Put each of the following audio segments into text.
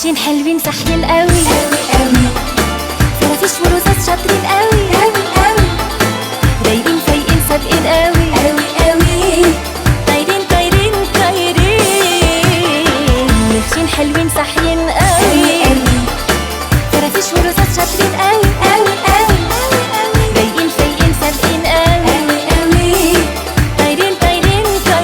ماشيين حلوين صاحيين قوي قوي قوي فرافيش ورصاص شاطرين قوي قوي قوي رايقين فايقين سابقين قوي قوي قوي طايرين طايرين طايرين ماشيين حلوين صاحيين قوي قوي فرافيش ورصاص شاطرين قوي قوي قوي رايقين فايقين سابقين قوي قوي قوي طايرين طايرين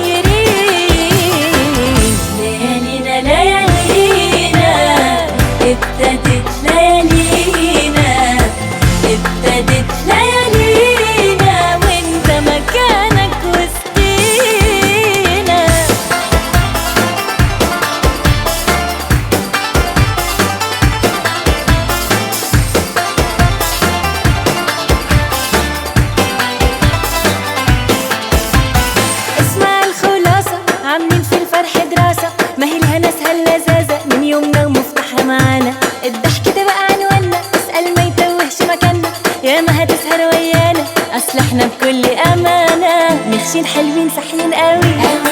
طايرين ليالينا ليالينا ابتدت ليالينا ابتدت ليالينا وانت مكانك وسطينا اسمع الخلاصة عاملين في الفرح دراسة ما هي الهنا اسهل لذاذة من يومنا ومفتاحها معانا الضحك ده بقى عنوانا اسأل ما يتوهش مكاننا يا ما هتسهر ويانا اصل احنا بكل امانة ماشيين حلوين صاحيين قوي قوي